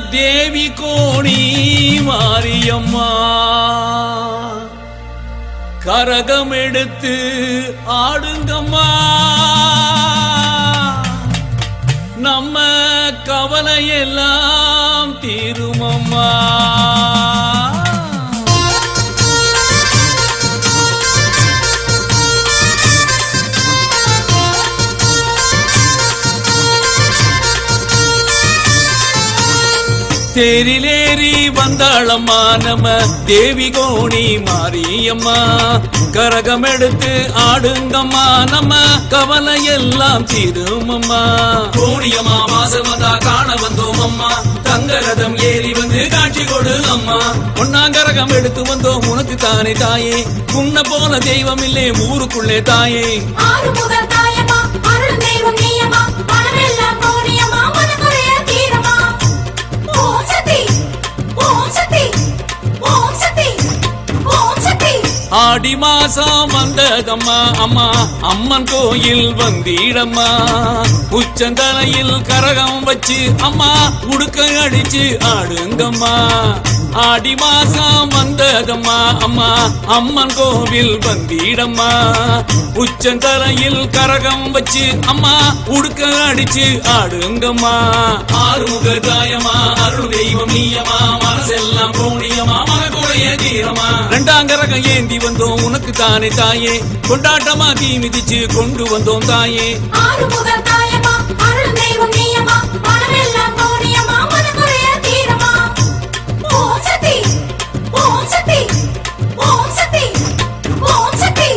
தேவி கோணி மாரியம்மா கரகம் எடுத்து ஆடுங்கம்மா நம்ம கவலையெல்லாம் தீருமம்மா தேரிலேறி வந்தாளம்மா நம்ம தேவி கோணி மாரியம்மா கரகம் எடுத்து ஆடுங்கம்மா நம்ம கவலை எல்லாம் தீருமம்மா கோணியம்மா மாசம் வந்தா காண வந்தோம் அம்மா தங்கரதம் ஏறி வந்து காட்சி கொடு அம்மா பொன்னாங்கரகம் எடுத்து வந்தோம் உனக்கு தானே தாயே உன்ன போல தெய்வம் இல்லே ஊருக்குள்ளே தாயே ஆறு முதல் தாயமா அருள் தெய்வம் நீயமா மனமெல்லாம் கோரியமா மனக்குறைய தீரமா ஓம் சக்தி ஓம் சக்தி ஓம் சக்தி ஓம் சக்தி ஆடி மாசம் வந்ததம்மா அம்மா அம்மன் கோயில் வந்தீடம்மா உச்சந்தலையில் கரகம் வச்சு அம்மா உடுக்க அடிச்சு ஆடுங்கம்மா ஆடி மாசம் வந்ததம்மா அம்மா அம்மன் கோவில் வந்தீடம்மா உச்சந்தலையில் கரகம் வச்சு அம்மா உடுக்க அடிச்சு ஆடுங்கம்மா ஆறுமுக தாயமா அருள் தெய்வம் நீயமா மனசெல்லாம் கோணியமா மனக்குறைய தீரமா ரெண்டாம் கரகம் ஏந்தி வந்தோம் உனக்கு தானே தாயே கொண்டாட்டமா தீ மிதிச்சு கொண்டு வந்தோம் தாயே ஆறு முதல் தாயமா அருள் தெய்வம் நீயமா மனமெல்லாம் கோரியமா மனக்குறைய தீரமா ஓம் சக்தி ஓம் சக்தி ஓம் சக்தி ஓம் சக்தி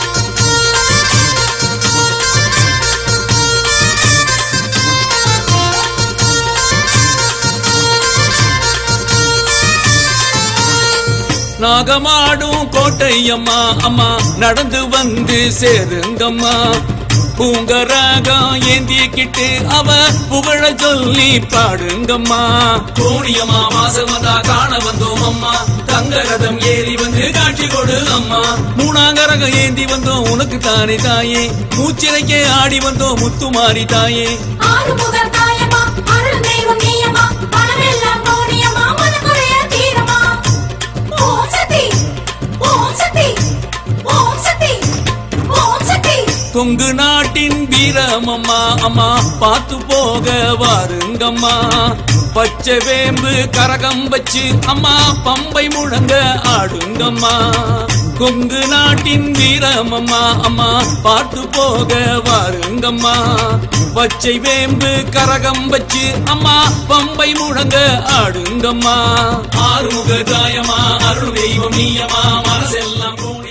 நாகமாடும் கோட்டையம்மா அம்மா நடந்து வந்து சேருங்கம்மா பூங்கராகம் ஏந்திக்கிட்டு அவ புகழ சொல்லி பாடுங்கம்மா கோணியம்மா மாசம் வந்தா காண வந்தோம் அம்மா தங்கரதம் ஏறி வந்து காட்சி கொடு அம்மா மூணாங்கரகம் ஏந்தி வந்தோம் உனக்கு தானே தாயே மூச்சிறைக்கே ஆடி வந்தோம் முத்துமாரி தாயே ஆறு முதல் தாயமா அருள் தெய்வம் நீயமா மனமெல்லாம் கோரியமா மனக்குறைய தீரமா ஓம் சக்தி ஓம் சக்தி ஓம் சக்தி ஓம் சக்தி கொங்கு நாட்டின் வீரமம்மா அம்மா பார்த்து போக வாருங்கம்மா பச்சை வேம்பு கரகம் வச்சு அம்மா பம்பை முழங்க ஆடுங்கம்மா கொங்கு நாட்டின் வீரமம்மா அம்மா பார்த்து போக வாருங்கம்மா பச்சை வேம்பு கரகம் வச்சு அம்மா பம்பை முழங்க ஆடுங்கம்மா ஆறுமுக தாயமா அருள் தெய்வம் நீயமா மனசெல்லாம் கோணி